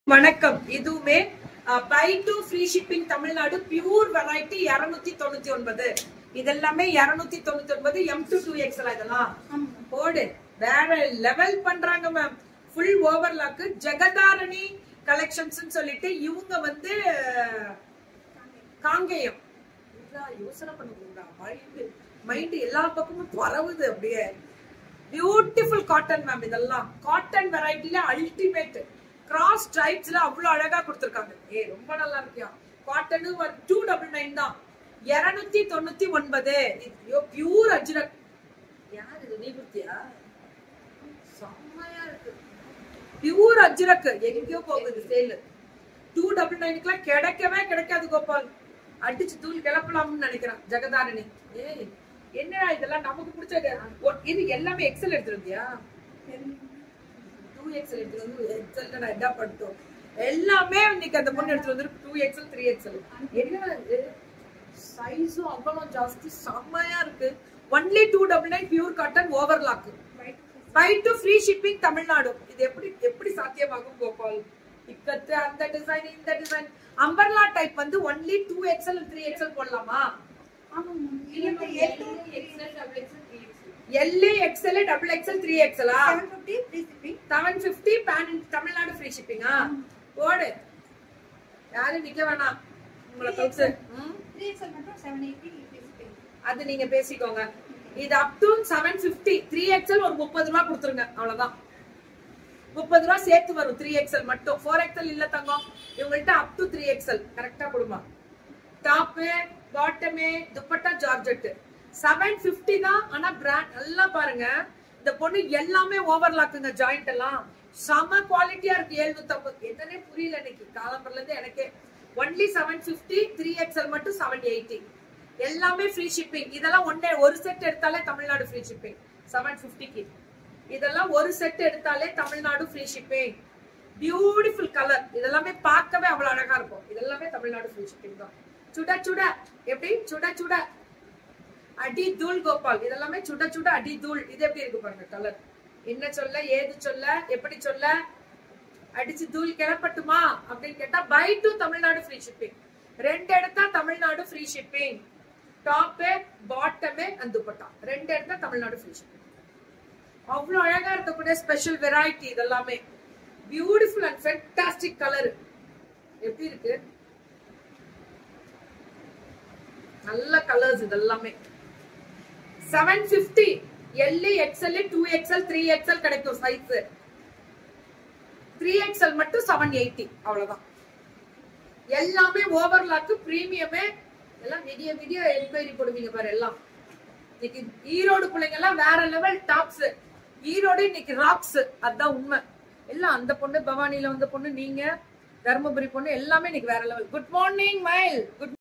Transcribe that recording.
வணக்கம் இதுவுமே buy two free shipping Tamil Nadu pure variety இருநூத்தி தொண்ணூத்தி ஒன்பது இதெல்லாமே இருநூத்தி தொண்ணூத்தி ஒன்பது எம் டு டூ எக்ஸ்எல் இதெல்லாம் போடு வேற லெவல் பண்றாங்க ma'am full overlock Jegatharani collections சொல்லிட்டு இவங்க வந்து காங்கேயம் இதா யோசனை பண்ணுங்க மைண்ட் மைண்ட் எல்லா பக்கமும் பரவுது அப்படியே பியூட்டிஃபுல் காட்டன் மேம் இதெல்லாம் காட்டன் வெரைட்டில அல்டிமேட் கிராஸ் ஸ்ட்ரைப்ஸ்ல அவ்வளவு அழகா கொடுத்திருக்காங்க ஏ ரொம்ப நல்லா இருக்கியா காட்டனு டூ டபுள் நைன் தான் இருநூத்தி தொண்ணூத்தி ஒன்பது பியூர் அஜ்ரக் யார் இது நீ கொடுத்தியா செம்மையா இருக்கு பியூர் அஜ்ரக் எங்கேயோ போகுது சேலு டூ டபுள் நைனுக்குலாம் கிடைக்கவே கிடைக்காது கோபால் அடிச்சு தூள் கிளப்பலாம்னு நினைக்கிறேன் ஜெகதாரணி ஏய் என்னடா இதெல்லாம் நமக்கு பிடிச்ச ஒ- இது எல்லாமே எக்ஸல் எடுத்துருந்தியா டூ எக்ஸல் எடுத்து வந்து எக்ஸல் நான் என்ன பண்ணிட்டோம் எல்லாமே இன்னைக்கு அந்த பொண்ணு எடுத்து வந்து டூ எக்ஸல் த்ரீ எக்ஸல் என்ன இது சைஸும் அவ்வளவு ஜாஸ்தி செம்மையா இருக்கு only two double nine pure cotton overlock buy two free shipping Tamil Nadu இது எப்படி எப்படி சாத்தியமாகும் கோபால் இக்கத்து அந்த டிசைன் இந்த டிசைன் அம்பர்லா டைப் வந்து only two XL three XL போடலாமா எல்ஏ எக்ஸல் டபுள் எக்ஸல் த்ரீ எக்ஸலா செவன் பிப்டி பேன் தமிழ்நாடு ஃப்ரீ ஷிப்பிங்கா போடு யாரும் நிக்க வேணாம் உங்களை கவுச்சு அது நீங்க பேசிக்கோங்க இது up to seven fifty three XL ஒரு முப்பது ரூபா கொடுத்துருங்க அவ்வளவுதான் முப்பது ரூபா சேர்த்து வரும் த்ரீ எக்ஸல் மட்டும் ஃபோர் எக்ஸல் இல்ல தங்கம் இவங்கள்ட்ட அப் டு த்ரீ எக்ஸல் கரெக்டா கொடுமா top bottom dupatta georgette seven fifty தான் ஆனா பிராண்ட் நல்லா பாருங்க இந்த பொண்ணு எல்லாமே ஓவர்லாக்குங்க ஜாயிண்ட் எல்லாம் செம குவாலிட்டியா இருக்கு எழுநூத்தி ஐம்பது என்னன்னே புரியல இன்னைக்கு காலம்பர்ல இருந்து எனக்கே only seven fifty three XL மட்டும் செவன் எயிட்டி எல்லாமே ஃப்ரீ ஷிப்பிங் இதெல்லாம் ஒன்னே ஒரு செட் எடுத்தாலே தமிழ்நாடு ஃப்ரீ ஷிப்பிங் செவன் பிப்டிக்கு இதெல்லாம் ஒரு செட் எடுத்தாலே Tamil Nadu free shipping beautiful colour இதெல்லாமே பார்க்கவே அவ்வளவு அழகா இருக்கும் இதெல்லாமே தமிழ்நாடு ஃப்ரீ ஷிப்பிங் தான் சுட சுட எப்படி சுட சுட அடி தூள் கோபால் இதெல்லாமே சுட சுட அடி தூள் இது எப்படி இருக்கு பாருங்க கலர் என்ன சொல்ல ஏது சொல்ல எப்படி சொல்ல அடிச்சு தூள் கிளப்பட்டுமா அப்படின்னு கேட்டா buy two Tamil Nadu free shipping ரெண்டு எடுத்தா Tamil Nadu free shipping top bottom and dupatta ரெண்டு எடுத்தா தமிழ்நாடு ஃப்ரீ ஷிப்பிங் அவ்வளவு அழகா இருக்கக்கூடிய ஸ்பெஷல் வெரைட்டி இதெல்லாமே பியூட்டிஃபுல் அண்ட் ஃபென்டாஸ்டிக் கலர் எப்படி இருக்கு நல்ல கலர்ஸ் இதெல்லாமே seven fifty L XL two XL three XL கிடைக்கும் சைஸ் த்ரீ எக்ஸ்எல் மட்டும் செவன் எயிட்டி அவ்வளவுதான் எல்லாமே ஓவர்லாக்கு பிரீமியமே எல்லாம் விடிய விடிய என்கொயரி போடுவீங்க பாரு எல்லாம் இன்னைக்கு ஈரோடு பிள்ளைங்க எல்லாம் வேற லெவல் டாப்ஸ் ஈரோடு இன்னைக்கு ராக்ஸ் அதான் உண்மை எல்லாம் அந்த பொண்ணு பவானில வந்த பொண்ணு நீங்க தர்மபுரி பொண்ணு எல்லாமே இன்னைக்கு வேற லெவல் குட் மார்னிங் மயில் குட்